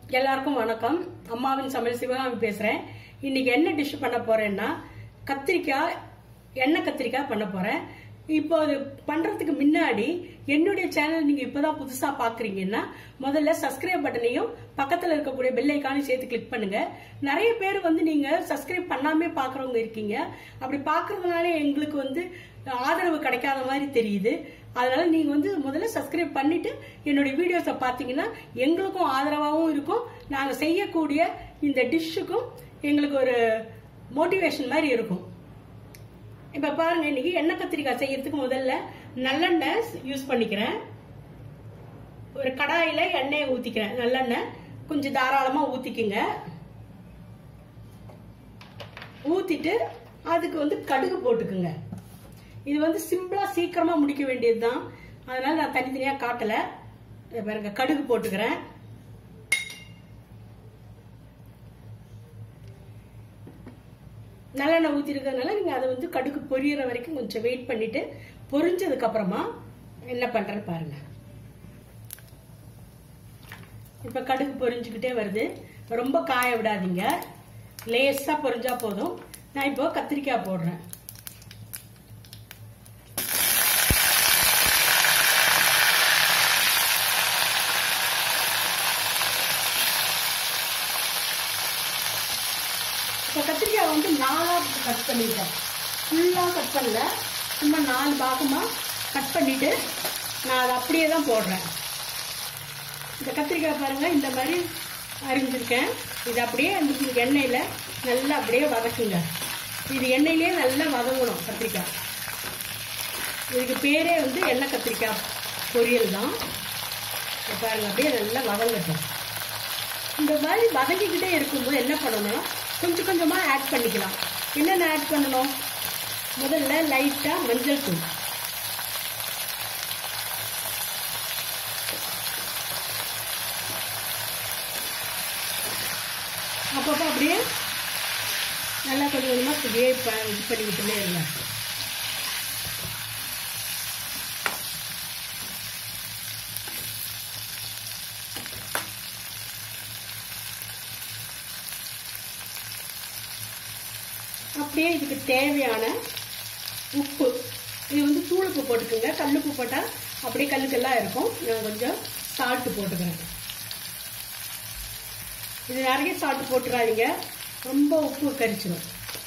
எல்லாருக்கும் வணக்கம் அம்மாவின் சமையல் சிவகாமி பேசுறேன் இன்னைக்கு என்ன டிஷ் பண்ண போறேன்னா கத்திரிக்காய் எண்ணெய் கத்திரிக்காய் பண்ண போறேன் இப்போ அது பண்றதுக்கு முன்னாடி என்னுடைய சேனல் நீங்க இப்பதான் புதுசா பாக்குறீங்கன்னா முதல்ல சப்ஸ்கிரைப் பட்டனையும் பக்கத்துல இருக்கக்கூடிய பெல் ஐக்கானையும் சேர்த்து கிளிக் பண்ணுங்க நிறைய பேர் வந்து நீங்க சப்ஸ்கிரைப் பண்ணாமே பாக்குறவங்க இருக்கீங்க அப்படி பாக்குறதுனால எங்களுக்கு வந்து ஆதரவு கிடைக்காத மாதிரி தெரியுது அதனால நீங்க வந்து முதல்ல சப்ஸ்கிரைப் பண்ணிட்டு என்னுடைய வீடியோஸை பார்த்தீங்கன்னா எங்களுக்கும் ஆதரவாகவும் இருக்கும் நாங்க செய்யக்கூடிய இந்த டிஷ்ஷுக்கும் எங்களுக்கு ஒரு மோட்டிவேஷன் மாதிரி இருக்கும் இப்ப பாருங்க இன்னைக்கு எண்ணெய் கத்திரிக்காய் செய்யறதுக்கு முதல்ல நல்லெண்ணெய் யூஸ் பண்ணிக்கிறேன் ஒரு கடாயில எண்ணெயை ஊத்திக்கிறேன் நல்லெண்ணெய் கொஞ்சம் தாராளமா ஊத்திக்குங்க ஊத்திட்டு அதுக்கு வந்து கடுகு போட்டுக்குங்க இது வந்து சிம்பிளா சீக்கிரமா முடிக்க வேண்டியதுதான் அதனால நான் தனித்தனியா காட்டல இதை பாருங்க கடுகு போட்டுக்கிறேன் நல்லெண்ணெய் ஊற்றிருக்கிறதுனால நீங்கள் அதை வந்து கடுகு பொரியிற வரைக்கும் கொஞ்சம் வெயிட் பண்ணிட்டு பொரிஞ்சதுக்கு அப்புறமா என்ன பண்றேன்னு பாருங்க இப்போ கடுகு பொரிஞ்சுக்கிட்டே வருது ரொம்ப காய விடாதீங்க லேசாக பொரிஞ்சா போதும் நான் இப்போ கத்திரிக்காய் போடுறேன் இப்போ கத்திரிக்காய் வந்து நாலாக கட் பண்ணிட்டேன் ஃபுல்லாக கட் பண்ணல சும்மா நாலு பாகமாக கட் பண்ணிட்டு நான் அதை அப்படியே தான் போடுறேன் இந்த கத்திரிக்காய் பாருங்க இந்த மாதிரி அரிஞ்சிருக்கேன் இது அப்படியே அந்த எண்ணெயில் நல்லா அப்படியே வதக்குங்க இது எண்ணெயிலே நல்லா வதங்கணும் கத்திரிக்காய் இதுக்கு பேரே வந்து எண்ணெய் கத்திரிக்காய் பொரியல் தான் இதை பாருங்க அப்படியே நல்லா வதங்கட்டும் இந்த மாதிரி வதங்கிக்கிட்டே இருக்கும்போது என்ன பண்ணணும் கொஞ்சம் கொஞ்சமா ஆட் பண்ணிக்கலாம் என்னென்ன ஆட் பண்ணணும் முதல்ல லைட்டா மஞ்சள் தூள் அப்பப்போ அப்படியே நல்லா கொஞ்சம் கொஞ்சமா அப்படியே ப- இது பண்ணிக்கிட்டுமே இருங்க அப்படியே இதுக்கு தேவையான உப்பு இது வந்து தூளுப்பு போட்டுக்கோங்க கல்லுப்பு போட்டால் அப்படியே கல்லுக்கெல்லாம் இருக்கும் நான் கொஞ்சம் சால்ட்டு போட்டுக்கிறேன் இது நிறைய சால்ட் போட்டுறாதீங்க ரொம்ப உப்பு கரிச்சிடும்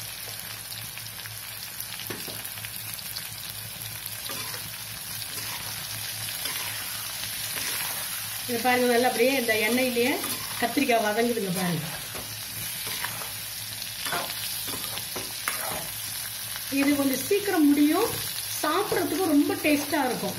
இது பாருங்க நல்லா அப்படியே இந்த எண்ணெயிலேயே கத்திரிக்காய் வதங்குதுங்க பாருங்க இது கொஞ்சம் சீக்கிரம் முடியும் சாப்பிட்றதுக்கும் ரொம்ப டேஸ்டா இருக்கும்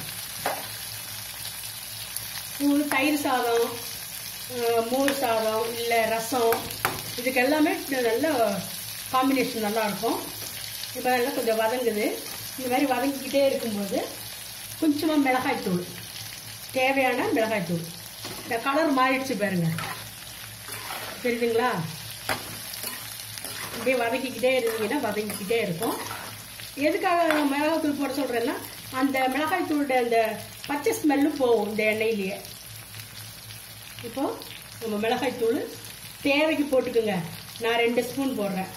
உங்களுக்கு தயிர் சாதம் அஹ், மோர் சாதம் இல்லை ரசம் இதுக்கு எல்லாமே நல்ல காம்பினேஷன் நல்லா இருக்கும் இப்போ நல்லா கொஞ்சம் வதங்குது இந்த மாதிரி வதங்கிக்கிட்டே இருக்கும்போது கொஞ்சமாக மிளகாய் தூள் தேவையான மிளகாய் தூள் இந்த கலர் மாறிடுச்சு பாருங்க தெரியுதுங்களா அப்படியே வதக்கிக்கிட்டே இருந்தீங்கன்னா வதங்கிக்கிட்டே இருக்கும் எதுக்காக நான் மிளகாய்த்தூள் போட சொல்றேன்னா அந்த மிளகாய் தூளோட அந்த பச்சை ஸ்மெல்லு போகும் இந்த எண்ணெயிலேயே இப்போ நம்ம மிளகாய் தூள் தேவைக்கு போட்டுக்குங்க நான் ரெண்டு ஸ்பூன் போடுறேன்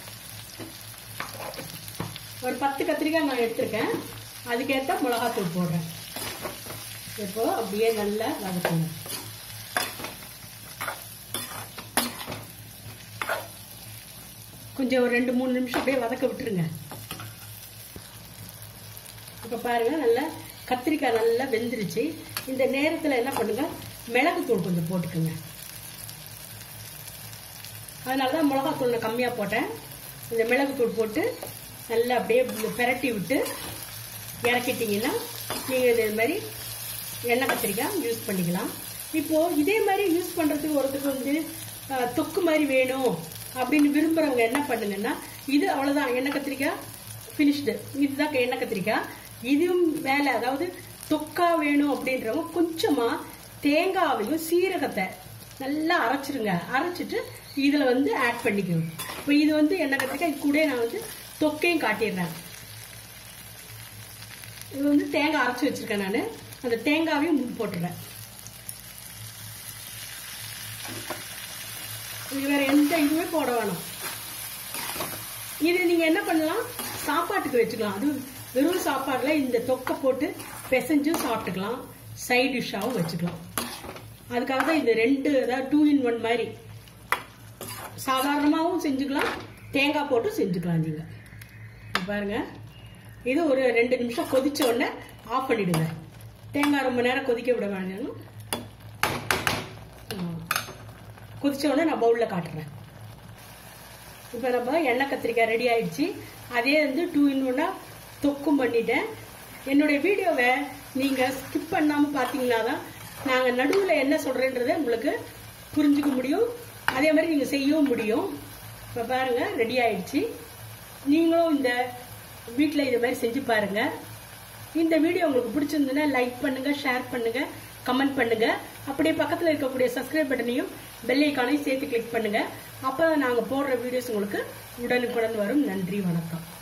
ஒரு பத்து கத்திரிக்காய் நான் எடுத்திருக்கேன் அதுக்கேற்ற மிளகாத்தூள் போடுறேன் இப்போ அப்படியே நல்லா வதக்குங்க கொஞ்சம் ஒரு ரெண்டு மூணு நிமிஷம் அப்படியே வதக்க விட்டுருங்க இப்போ பாருங்க நல்லா கத்திரிக்காய் நல்லா வெந்துருச்சு இந்த நேரத்தில் என்ன பண்ணுங்க மிளகுத்தூள் கொஞ்சம் போட்டுக்குங்க அதனால தான் மிளகாத்தூள் நான் கம்மியாக போட்டேன் இந்த மிளகுத்தூள் போட்டு நல்லா அப்படியே பிரட்டி விட்டு இறக்கிட்டீங்கன்னா நீங்கள் இது மாதிரி எண்ணெய் கத்திரிக்காய் யூஸ் பண்ணிக்கலாம் இப்போ இதே மாதிரி யூஸ் பண்ணுறதுக்கு ஒருத்தருக்கு வந்து அஹ், தொக்கு மாதிரி வேணும் அப்படின்னு விரும்புறவங்க என்ன பண்ணுங்கன்னா இது அவ்வளோதான் எண்ணெய் கத்திரிக்காய் ஃபினிஷ்டு இதுதான் எண்ணெய் கத்திரிக்காய் இதுவும் வேலை அதாவது தொக்கா வேணும் அப்படின்றவங்க கொஞ்சமா தேங்காவையும் சீரகத்தை நல்லா அரைச்சிருங்க அரைச்சிட்டு இதுல வந்து ஆட் பண்ணிக்கணும் இப்போ இது வந்து எண்ணெய் கத்திரிக்காய் இது கூட நான் வந்து தொக்கையும் காட்டிடுறேன் இது வந்து தேங்காய் அரைச்சி வச்சிருக்கேன் நான் அந்த தேங்காவையும் போட்டுறேன் இது வேற எந்த இதுவுமே போட வேணாம் இது நீங்க என்ன பண்ணலாம் சாப்பாட்டுக்கு வச்சுக்கலாம் அது வெறும் சாப்பாடுல இந்த தொக்கை போட்டு பிசைஞ்சும் சாப்பிட்டுக்கலாம் சைட் டிஷ்ஷாவும் வச்சுக்கலாம் அதுக்காக தான் இது ரெண்டு அதாவது டூ இன் ஒன் மாதிரி சாதாரணமாகவும் செஞ்சுக்கலாம் தேங்காய் போட்டு செஞ்சுக்கலாம் நீங்க இது பாருங்க இது ஒரு ரெண்டு நிமிஷம் கொதிச்ச உடனே ஆஃப் பண்ணிடுங்க தேங்காய் ரொம்ப நேரம் கொதிக்க விட வேண்டாம் ஆ. கொதிச்ச உடனே நான் பவுல்ல காட்டுறேன் இப்போ நம்ம எண்ணெய் கத்திரிக்காய் ரெடி ஆயிடுச்சு அதே வந்து டூ இன் ஒன்னா தொக்கும் பண்ணிட்டேன் என்னுடைய வீடியோவை நீங்க ஸ்கிப் பண்ணாம பார்த்தீங்கன்னா தான் நாங்க நடுவில் என்ன சொல்றேன்றதை உங்களுக்கு புரிஞ்சுக்க முடியும் அதே மாதிரி நீங்க செய்யவும் முடியும் இப்போ பாருங்க ரெடி ஆயிடுச்சு நீங்களும் இந்த வீட்டில் இது மாதிரி செஞ்சு பாருங்க இந்த வீடியோ உங்களுக்கு பிடிச்சிருந்ததுன்னா லைக் பண்ணுங்க ஷேர் பண்ணுங்க கமெண்ட் பண்ணுங்க அப்படியே பக்கத்தில் இருக்கக்கூடிய சப்ஸ்கிரைப் பட்டனையும் பெல் ஐக்கானையும் சேர்த்து கிளிக் பண்ணுங்க அப்போ நாங்கள் போடுற வீடியோஸ் உங்களுக்கு உடனுக்குடன் வரும் நன்றி வணக்கம்